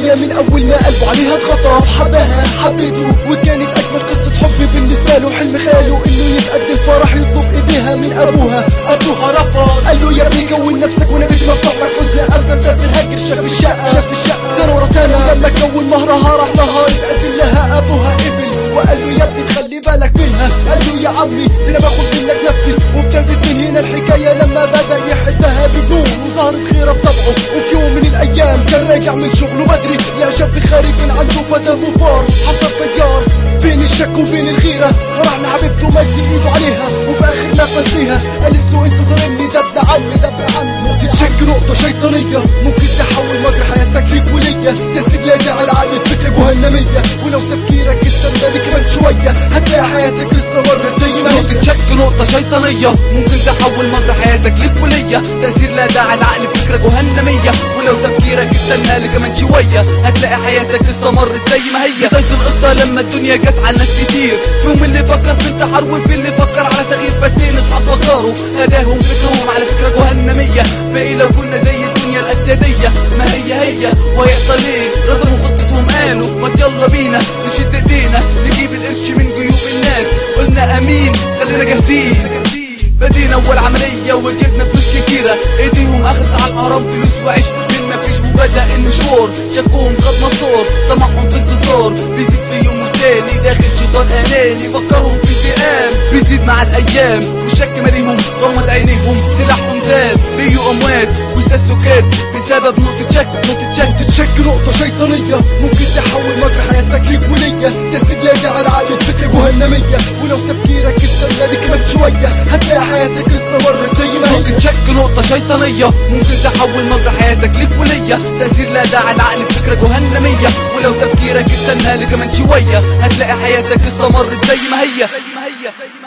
هي من اول ما قلبه عليها اتخطف حبها حبيته وكانت اجمل قصة حب بالنسبة له حلم خاله انه يتقدم فرح يطلب ايديها من ابوها ابوها رفض قال له يا ابني كون نفسك وانا بدي مفتوح لك حزن اسا سافر هاجر شاف الشقة شاف الشقة سنة ورا سنة لما كون مهرها راح نهار يتقدم لها ابوها قبل وقال له يا ابني تخلي بالك منها قال له يا عمي ده انا باخد منك نفسي وابتدت من هنا الحكاية لما بدا يحبها بدون وظهرت خيرة بطبعه وفي يوم من الايام كان راجع من شغله بدري لقى شاب خارج من عنده فتى مفار حصل تيار بين الشك وبين الغيرة فرح لحبيبته مد ايده عليها وفي اخر نفس ليها قالت له انت ظالمني ده ابن عمي ده ابن عمي نقطة شك نقطة شيطانية ممكن تحول مجرى حياتك ليك وليا تسيب لا جعل عقلي فكرة جهنمية ولو تفكيرك استنى لك كمان شوية هتلاقي حياتك استمرت زي ما هي نقطة شك نقطة شيطانية ممكن تحول مجرى حياتك ليك وليا تأثير لا داعي العقل فكرة جهنمية ولو تفكيرك استنى لي كمان شوية هتلاقي حياتك استمرت زي ما هي بداية القصة لما الدنيا جت على ناس كتير فيهم اللي فكر في انتحار وفي اللي فكر على تغيير فاتنين اصحاب فكروا هداهم فكرهم على فكرة جهنمية فايه لو كنا زي الدنيا الأسيادية ما هي هي وهيحصل ايه رسموا خطتهم قالوا ما يلا بينا نشد ايدينا نجيب القرش من جيوب الناس قلنا امين خلينا جاهزين بدينا اول عملية وجبنا فلوس كتيرة ايديهم اخذت على الحرام فلوس وعيش من ما فيش وبدأ المشوار شكوهم خد مسار طمعهم في انتصار بيزيد في يوم والتاني داخل شيطان اناني فكرهم في انتقام بيزيد مع الايام والشك ماليهم غمض عينيهم سلاحهم زاد بيجوا اموات وساد سكات بسبب نقطة شك نقطة شك نقطة شك نقطة شيطانية ممكن تحول مجرى حياتك ليك وليا تسيب لا جعل عقلك فكرة جهنمية ولو تفكيرك استنى لك كمان شوية هتلاقي حياتك استمرت زي ما هي نقطة شك نقطة شيطانية ممكن تحول مجرى حياتك ليك وليا تأثير لا داعي العقل فكرة جهنمية ولو تفكيرك استنى لي كمان شوية هتلاقي حياتك استمرت زي ما هي زي ما هي